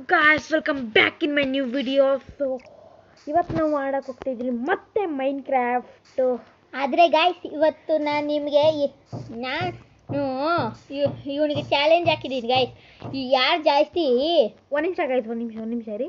Guys welcome back in my new video so ಇವತ್ತು ನಾವು ಮಾಡಕ್ಕೆ ಹೋಗ್ತಾ ಇದ್ದೀವಿ ಮತ್ತೆ ಮೈನ್ ಕ್ರಾಫ್ಟ್ ಆದರೆ ಗಾಯ್ಸ್ ಇವತ್ತು ನಾನು ನಿಮಗೆ ನಾನು ಇವನಿಗೆ ಚಾಲೆಂಜ್ ಹಾಕಿದ್ದೀನಿ ಗಾಯ್ಸ್ ಯಾರು ಜಾಸ್ತಿ ಒಂದು ನಿಮಿಷ ಗಾಯ್ಸ್ ಒಂದು ನಿಮಿಷ ಒಂದು ನಿಮಿಷ ರೀ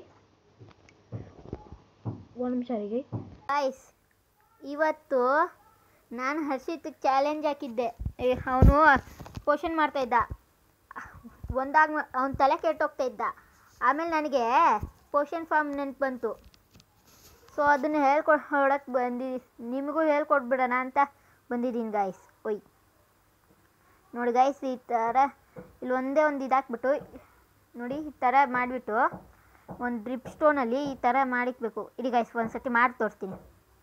ಒಂದು ನಿಮಿಷ ರೀ ಗೈ ಗಾಯ್ಸ್ ಇವತ್ತು ನಾನು ಹರ್ಷಿತ್ಗೆ ಚಾಲೆಂಜ್ ಹಾಕಿದ್ದೆ ಅವನು ಕ್ವಶನ್ ಮಾಡ್ತಾ ಇದ್ದ ಒಂದಾಗ ಅವನ ತಲೆ ಕೆಟ್ಟೋಗ್ತಾ ಇದ್ದ ಆಮೇಲೆ ನನಗೆ ಪೋಷನ್ ಫಾರ್ಮ್ ನೆನ್ಪು ಬಂತು ಸೊ ಅದನ್ನು ಹೇಳ್ಕೊಡಕ್ಕೆ ಬಂದಿ ನಿಮಗೂ ಹೇಳ್ಕೊಟ್ಬಿಡೋಣ ಅಂತ ಬಂದಿದ್ದೀನಿ ಗಾಯ್ಸ್ ಒಯ್ ನೋಡಿ ಗಾಯ್ಸ್ ಈ ಥರ ಇಲ್ಲಿ ಒಂದೇ ಒಂದು ಇದಾಕ್ಬಿಟ್ಟು ನೋಡಿ ಈ ಥರ ಮಾಡಿಬಿಟ್ಟು ಒಂದು ಡ್ರಿಪ್ ಸ್ಟೋನಲ್ಲಿ ಈ ಥರ ಮಾಡಿಕ್ಬೇಕು ಇಡಿ ಗೈಸ್ ಒಂದು ಸತಿ ಮಾಡಿ ತೋರಿಸ್ತೀನಿ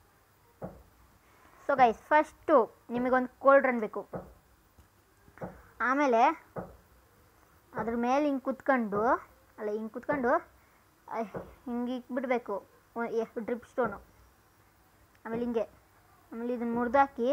ಸೊ ಗೈಸ್ ಫಸ್ಟು ನಿಮಗೊಂದು ಕೋಲ್ಡ್ ರನ್ ಬೇಕು ಆಮೇಲೆ ಅದ್ರ ಮೇಲೆ ಹಿಂಗೆ ಕುತ್ಕೊಂಡು ಅಲ್ಲ ಹಿಂಗೆ ಕುತ್ಕೊಂಡು ಹಿಂಗೆ ಇಕ್ಬಿಡ್ಬೇಕು ಡ್ರಿಪ್ ಸ್ಟೋನು ಆಮೇಲೆ ಹಿಂಗೆ ಆಮೇಲೆ ಇದನ್ನು ಮುರಿದಾಕಿ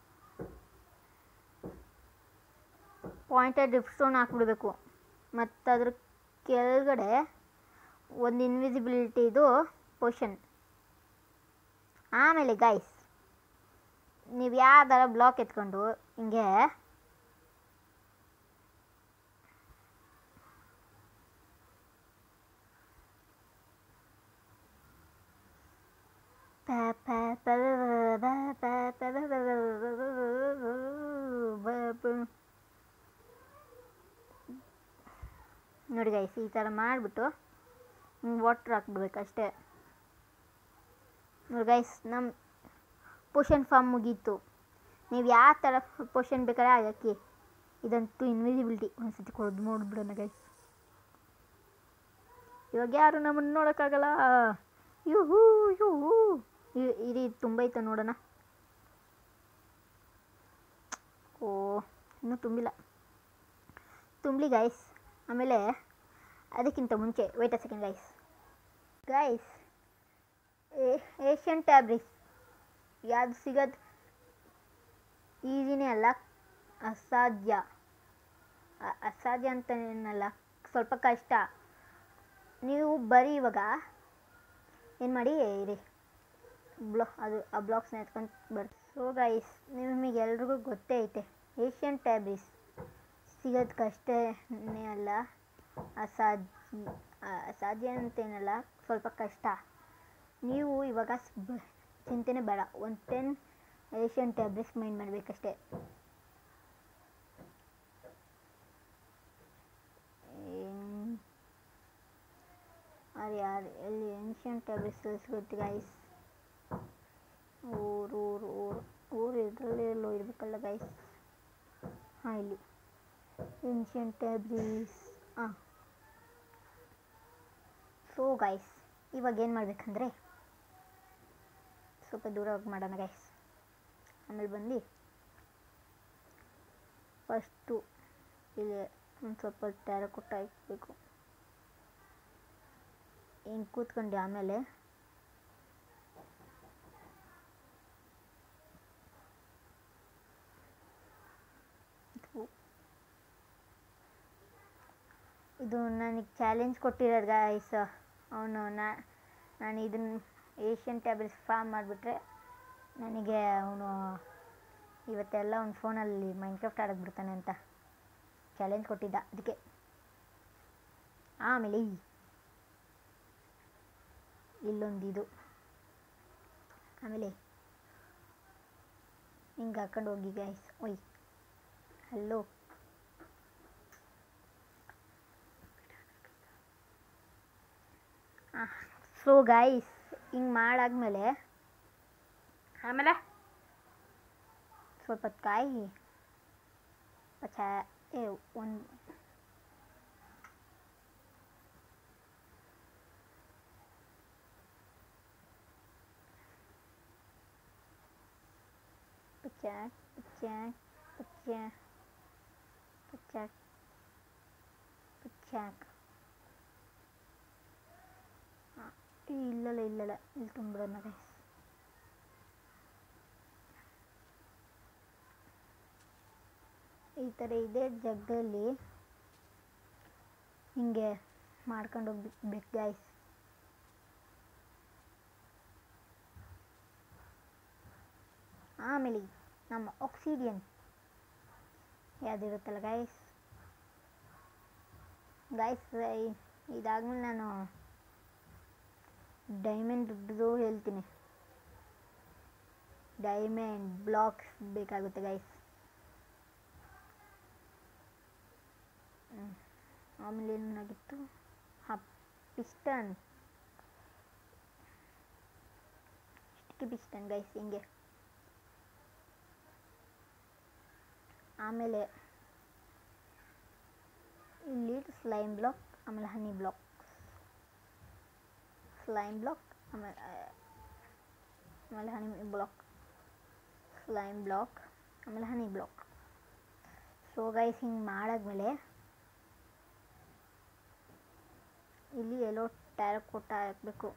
ಪಾಯಿಂಟೆಡ್ ಡ್ರಿಪ್ ಸ್ಟೋನ್ ಹಾಕ್ಬಿಡ್ಬೇಕು ಮತ್ತು ಅದ್ರ ಕೆಳಗಡೆ ಒಂದು ಇನ್ವಿಸಿಬಿಲಿಟಿದು ಪೋಷನ್ ಆಮೇಲೆ ಗೈಸ್ ನೀವು ಯಾವ್ದಾರ ಬ್ಲಾಕ್ ಎತ್ಕೊಂಡು ಹಿಂಗೆ ನೋಡಿ ಗೈಸ್ ಈ ಥರ ಮಾಡಿಬಿಟ್ಟು ಹಿಂಗೆ ವಾಟ್ರ್ ಹಾಕ್ಬಿಡ್ಬೇಕು ಅಷ್ಟೇ ನೋಡಿ ಗೈಸ್ ನಮ್ಮ ಪೋಷನ್ ಫಾರ್ಮ್ ಮುಗೀತು ನೀವು ಯಾವ ಥರ ಪೋಷನ್ ಬೇಕಾದ್ರೆ ಹಾಕಿ ಇದಂತೂ ಇನ್ವಿಸಿಬಿಲಿಟಿ ಒಂದ್ಸತಿ ಕೊಡ್ದು ನೋಡ್ಬಿಡೋಣ ಗೈಸ್ ಇವಾಗ ಯಾರು ನಮ್ಮನ್ನು ನೋಡೋಕ್ಕಾಗಲ್ಲ ಯುಹೂ ಯುಹೂ ಇದು ತುಂಬ ಐತೆ ನೋಡೋಣ ಓ ಇನ್ನೂ ತುಂಬಿಲ್ಲ ತುಂಬಲಿ ಗೈಸ್ ಆಮೇಲೆ ಅದಕ್ಕಿಂತ ಮುಂಚೆ wait a second guys guys ancient debris ಯಾವುದು ಸಿಗೋದು ಈಸಿನೇ ಅಲ್ಲ ಅಸಾಧ್ಯ ಅ- ಅಸಾಧ್ಯ ಅಂತ ಏನಲ್ಲ ಸ್ವಲ್ಪ ಕಷ್ಟ ನೀವು ಬರೀ ಇವಾಗ ಏನು ಮಾಡಿ ಇರಿ ಬ್ಲಾ ಅದು ಆ ಬ್ಲಾಕ್ಸ್ನ ಎತ್ಕೊಂಡು ಬರ್ರಿ ಸೊ ಗೈಸ್ ನಿಮಗೆ ಎಲ್ರಿಗೂ ಗೊತ್ತೇ ಐತೆ ಏಷ್ಯನ್ ಟ್ಯಾಬ್ರಿಸ್ ಸಿಗೋದು ಕಷ್ಟನೇ ಅಲ್ಲ ಅಸಾಧ್ಯ ಅ- ಅಸಾಧ್ಯ ಅಂತೇನಲ್ಲ ಸ್ವಲ್ಪ ಕಷ್ಟ ನೀವು ಇವಾಗ ಸ್- ಬ- ಚಿಂತೆನೇ ಬೇಡ ಒಂದು ಟೆನ್ ಏಷ್ಯನ್ ಟ್ಯಾಬ್ಲೆಟ್ಸ್ ಮೈಂಡ್ ಮಾಡಬೇಕಷ್ಟೇ ಅರೆ ಯಾರು ಎಲ್ಲಿ ಏನ್ಷಿಯನ್ ಟ್ಯಾಬ್ಲೆಟ್ಸ್ ಸಿಗುತ್ತೆ ಗೈಸ್ ಊರು ಊರು ಊರು ಊರು ಇದರಲ್ಲಿ ಎಲ್ಲೋ ಇರಬೇಕಲ್ಲ ಗೈಸ್ ಹಾಂ ಇಲ್ಲಿ ಏನ್ಷಿಯನ್ ಟ್ಯಾಬ್ಲೆಟ್ಸ್ ಹಾಂ ಸೊ ಗೈಸ್ ಇವಾಗ ಏನು ಮಾಡಬೇಕಂದ್ರೆ ಸ್ವಲ್ಪ ದೂರ ಹೋಗಿ ಮಾಡೋಣ ಗೈಸ್ ಆಮೇಲೆ ಬಂದು ಫಸ್ಟು ಇಲ್ಲಿ ಒಂದು ಸ್ವಲ್ಪ ಟ್ಯಾರಕೊಟ್ಟ ಇಕ್ಬೇಕು ಹಿಂಗೆ ಕೂತ್ಕೊಂಡು ಆಮೇಲೆ ಥು. ಇದು ನನಗೆ ಚಾಲೆಂಜ್ ಕೊಟ್ಟಿರೋದು ಗಾಯ್ಸ್ ಅವನು ನಾ ನಾನು ಇದನ್ನು ಏಷ್ಯನ್ ಟ್ಯಾಬ್ಲೆಟ್ಸ್ ಫಾರ್ಮ್ ಮಾಡಿಬಿಟ್ರೆ ನನಗೆ ಅವನು ಇವತ್ತೆಲ್ಲ ಅವ್ನ ಫೋನಲ್ಲಿ ಮೈನ್ಕ್ರಾಫ್ಟ್ ಆಡಕ್ಕೆ ಬಿಡ್ತಾನೆ ಅಂತ ಚಾಲೆಂಜ್ ಕೊಟ್ಟಿದ್ದ ಅದಕ್ಕೆ ಆಮೇಲೆ ಈ ಇಲ್ಲೊಂದು ಇದು ಆಮೇಲೆ ಹಿಂಗೆ ಹಾಕೊಂಡು ಹೋಗಿ ಗೈಸ್ ಒಯ್ ಹಲೋ ಸೊ ಗೈಸ್ ಹಿಂಗೆ ಮಾಡಾದ್ಮೇಲೆ ಆಮೇಲೆ ಸ್ವಲ್ಪ ಹೊತ್ತು ಕಾಯಿ ಪಚ ಏ ಒಂದು ಪಚಾಕ್ ಪಚಾಕ್ ಪಚಾಕ್ ಪಚಾಕ್ ಪಚಾಕ್ ಇಲ್ಲಲ್ಲ ಇಲ್ಲಲ್ಲ ಇಲ್ಲಿ ತುಂಬಿಡೋಣ ಗೈಸ್ ಈ ಥರ ಇದೇ ಜಗ್ಗಲ್ಲಿ ಹಿಂಗೆ ಮಾಡ್ಕೊಂಡು ಹೋಗ್ಬೇಕು ಗೈಸ್ ಆಮೇಲೆ ನಮ್ಮ ಆಕ್ಸಿಡಿಯನ್ ಯಾವುದಿರುತ್ತಲ್ಲ ಗೈಸ್ ಗೈಸ್ ಇದಾದ್ಮೇಲೆ ನಾನು ಡೈಮಂಡ್ದು ಹೇಳ್ತೀನಿ ಡೈಮಂಡ್ ಬ್ಲಾಕ್ಸ್ ಬೇಕಾಗುತ್ತೆ ಗೈಸ್ ಆಮೇಲೆ ಏನಾಗಿತ್ತು ಹಾಂ ಪಿಸ್ಟನ್ ಇಷ್ಟಕ್ಕೆ ಪಿಸ್ಟನ್ ಗೈಸ್ ಹಿಂಗೆ ಆಮೇಲೆ ಇಲ್ಲಿ ಸ್ಲೈಮ್ ಬ್ಲಾಕ್ ಆಮೇಲೆ ಹನಿ ಬ್ಲಾಕ್ ಸ್ಲೈಮ್ ಬ್ಲಾಕ್ ಆಮೇಲೆ ಆಮೇಲೆ ಹನಿ ಬ್ಲಾಕ್ ಸ್ಲೈಮ್ ಬ್ಲಾಕ್ ಆಮೇಲೆ ಹನಿ ಬ್ಲಾಕ್ ಸೊ ಗೈಸ್ ಹಿಂಗೆ ಮಾಡಾದ್ಮೇಲೆ ಇಲ್ಲಿ ಎಲ್ಲೋ ಟೆರಕೋಟ ಹಾಕಬೇಕು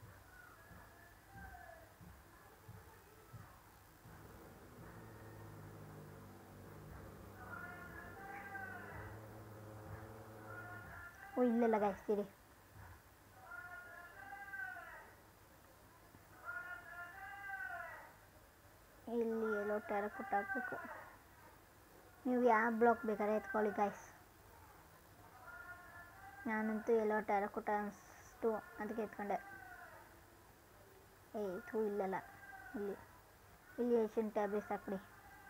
ಓ ಇಲ್ಲೆಲ್ಲ ಗೈಸ್ ಇರಿ ಇಲ್ಲಿ ಎಲ್ಲೋ ಟೆರಕೋಟ ಹಾಕಬೇಕು ನೀವು ಯಾವ ಬ್ಲಾಕ್ ಬೇಕಾದ್ರೆ ಎತ್ಕೊಳ್ಳಿ ಗೈಸ್ ನಾನಂತೂ ಎಲ್ಲೋ ಟೆರಕೋಟ ಅನಿಸ್ತು ಅದಕ್ಕೆ ಎತ್ಕೊಂಡೆ ಏ ಥೂ ಇಲ್ಲಲ್ಲ ಇಲ್ಲಿ ಇಲ್ಲಿ ಏಷ್ಯನ್ ಟ್ಯಾಬ್ಲೆಟ್ಸ್ ಹಾಕ್ಬಿಡಿ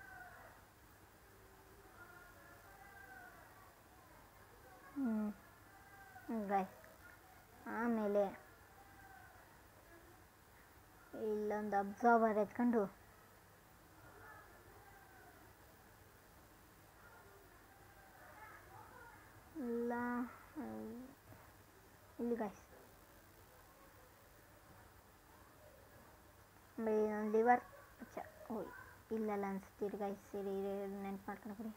ಹ್ಞೂ ಗೈಸ್ ಆಮೇಲೆ ಇಲ್ಲೊಂದು ಅಬ್ಸರ್ವರ್ ಎತ್ಕೊಂಡು ಇಲ್ಲ ಇಲ್ಲಿ ಗೈಸ್ ಆಮೇಲೆ ಇನ್ನೊಂದು ಲಿವರ್ ಅಚ್ಚ ಓಯ್ ಇಲ್ಲಲ್ಲ ಅನಿಸ್ತೀರಿ ಗೈಸ್ ಸರಿ ನೆನ್ಪು ಮಾಡ್ಕೊಂಡು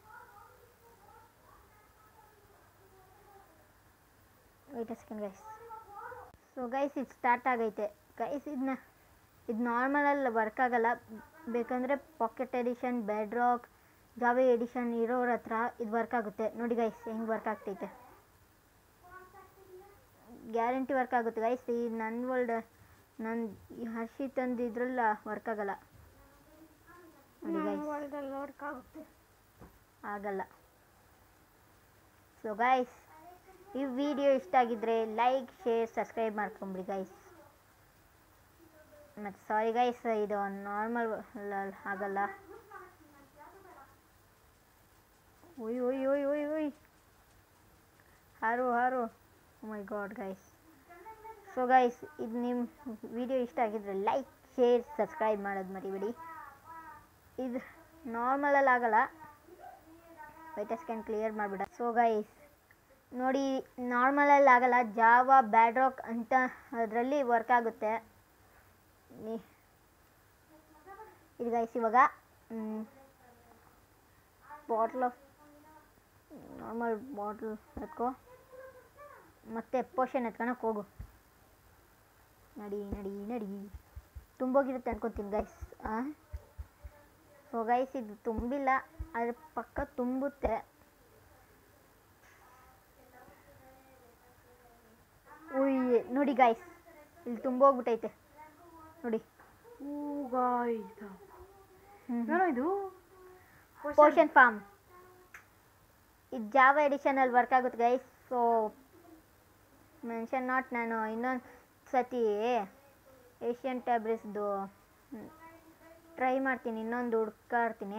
wait a second guys so guys ಇದು ಸ್ಟಾರ್ಟ್ ಆಗೈತೆ ಗೈಸ್ ಇದನ್ನ ಇದು ನಾರ್ಮಲಲ್ಲಿ ವರ್ಕ್ ಆಗಲ್ಲ ಬೇಕಂದರೆ pocket edition bedrock Java edition ಇರೋರ ಹತ್ರ ಇದು ವರ್ಕ್ ಆಗುತ್ತೆ ನೋಡಿ ಗೈಸ್ ಹೆಂಗೆ ವರ್ಕ್ ಆಗ್ತೈತೆ ಗ್ಯಾರಂಟಿ ವರ್ಕ್ ಆಗುತ್ತೆ ಗೈಸ್ ಈ ನನ್ನ ವರ್ಲ್ಡ್ ನನ್ನ ಈ ಹರ್ಷಿತ್ ಅಂದು ಇದ್ರಲ್ಲ ವರ್ಕ್ ಆಗಲ್ಲ ನೋಡಿ ಗೈಸ್ ವರ್ಲ್ಡಲ್ಲಿ ವರ್ಕ್ ಆಗುತ್ತೆ ಆಗಲ್ಲ ಸೊ ಗೈಸ್ ಈ ವಿಡಿಯೋ ಇಷ್ಟ ಆಗಿದ್ರೆ ಲೈಕ್ ಶೇರ್ ಸಬ್ಸ್ಕ್ರೈಬ್ ಮಾಡ್ಕೊಂಬಿಡಿ ಗೈಸ್ ಮತ್ತು ಸಾರಿ ಗೈಸ್ ಇದು ನಾರ್ಮಲ್ ಆಗಲ್ಲ ಉಯ್ ಉಯ್ ಉಯ್ ಉಯ್ ಉಯ್ ಹಾರು ಹಾರು my god guys so guys ಇದು ನಿಮ್ಮ ವಿಡಿಯೋ ಇಷ್ಟ ಆಗಿದ್ರೆ ಲೈಕ್ ಶೇರ್ ಸಬ್ಸ್ಕ್ರೈಬ್ ಮಾಡೋದು ಮರಿಬೇಡಿ ಇದು ನಾರ್ಮಲಲ್ಲಿ ಆಗಲ್ಲ ವೈಟ್ ಸ್ಕ್ಯಾನ್ ಕ್ಲಿಯರ್ ಮಾಡಿಬಿಡ ಸೊ ಗೈಸ್ ನೋಡಿ ನಾರ್ಮಲಲ್ಲಿ ಆಗಲ್ಲ ಜಾವಾ ಬ್ಯಾಡ್ರಾಕ್ ಅಂತ ಅದರಲ್ಲಿ ವರ್ಕ್ ಆಗುತ್ತೆ ನೀ ಇದು ಗೈಸ್ ಇವಾಗ ಬಾಟ್ಲ್ ಆಫ್ ನಾರ್ಮಲ್ ಬಾಟ್ಲ್ ಎತ್ಕೋ ಮತ್ತೆ ಪೋಷನ್ ಎತ್ಕೊಳಕ್ಕೆ ಹೋಗು ನಡಿ ನಡಿ ನಡಿ ತುಂಬೋಗಿರುತ್ತೆ ಅನ್ಕೊತೀನಿ ಗೈಸ್ ಸೊ ಗೈಸ್ ಇದು ತುಂಬಿಲ್ಲ ಅದ್ರ ಪಕ್ಕ ತುಂಬುತ್ತೆ ಉಯ್ ನೋಡಿ ಗೈಸ್ ಇಲ್ಲಿ ತುಂಬೋಗ್ಬಿಟ್ಟೈತೆ ನೋಡಿ ಓ ಗಾಯ್ಸ್ ಹ್ಮ್. ಏನೋ ಇದು ಪೋಷನ್ ಫಾರ್ಮ್ ಇದು ಜಾವ ಎಡಿಷನಲ್ಲಿ ವರ್ಕ್ ಆಗುತ್ತೆ ಗೈಸ್ ಸೊ ಮೆನ್ಷನ್ ನಾಟ್ ನಾನು ಇನ್ನೊಂದು ಸತಿ ಏಷ್ಯನ್ ಟ್ಯಾಬ್ಲೆಟ್ಸ್ದು ಟ್ರೈ ಮಾಡ್ತೀನಿ ಇನ್ನೊಂದು ಹುಡ್ಕಾಡ್ತೀನಿ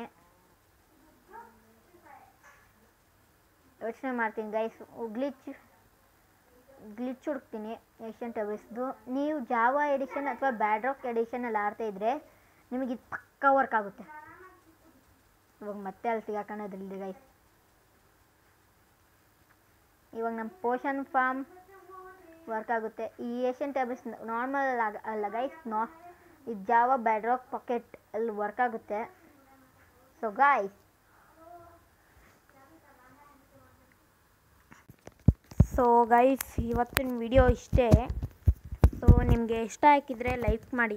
ಯೋಚನೆ ಮಾಡ್ತೀನಿ ಗೈಸ್ ಗ್ಲಿಚ್ ಗ್ಲಿಚ್ ಹುಡುಕ್ತೀನಿ ಏಷ್ಯನ್ ಟ್ಯಾಬ್ಲೆಟ್ಸ್ದು ನೀವು ಜಾವ ಎಡಿಷನ್ ಅಥವಾ ಬ್ಯಾಡ್ರಾಕ್ ಎಡಿಷನಲ್ಲಿ ಆಡ್ತಾ ಇದ್ರೆ ನಿಮಗೆ ಇದು ಪಕ್ಕ ವರ್ಕ್ ಆಗುತ್ತೆ ಇವಾಗ ಮತ್ತೆ ಅಲ್ಲಿ ಸಿಗಾಕೊಳ್ಳೋದ್ರಲ್ಲಿ ಗೈಸ್ ಇವಾಗ ನಮ್ಮ ಪೋಷನ್ ಫಾರ್ಮ್ ವರ್ಕ್ ಆಗುತ್ತೆ ಈ ಏಷ್ಯನ್ ಟ್ಯಾಬ್ಲೆಟ್ಸ್ ನಾರ್ಮಲ್ ಆಗ ಅಲ್ಲ ಗೈಸ್ ನಾ ಇದು ಜಾವ ಬ್ಯಾಡ್ರಾಕ್ ಪಾಕೆಟ್ ಅಲ್ಲಿ ವರ್ಕ್ ಆಗುತ್ತೆ ಸೊ ಗಾಯ್ಸ್ ಸೊ ಗೈಸ್ ಇವತ್ತಿನ ವಿಡಿಯೋ ಇಷ್ಟೇ ಸೊ ನಿಮಗೆ ಇಷ್ಟ ಹಾಕಿದರೆ ಲೈಕ್ ಮಾಡಿ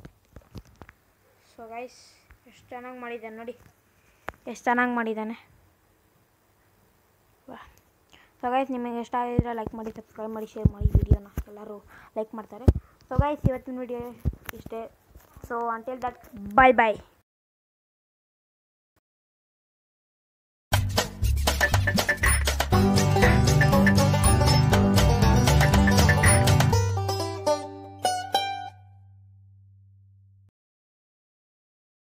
ಸೊ ಗೈಸ್ ಎಷ್ಟು ಚೆನ್ನಾಗಿ ಮಾಡಿದ್ದಾನೆ ನೋಡಿ ಎಷ್ಟು ಚೆನ್ನಾಗಿ ಮಾಡಿದ್ದಾನೆ ವಾ ಸೊ ಗೈಸ್ ನಿಮಗೆ ಇಷ್ಟ ಆಗಿದ್ರೆ ಲೈಕ್ ಮಾಡಿ ಸಬ್ಸ್ಕ್ರೈಬ್ ಮಾಡಿ ಶೇರ್ ಮಾಡಿ ವಿಡಿಯೋನ ಎಲ್ಲರೂ ಲೈಕ್ ಮಾಡ್ತಾರೆ ಸೊ ಗೈಸ್ ಇವತ್ತಿನ ವಿಡಿಯೋ ಇಷ್ಟೇ so until that bye bye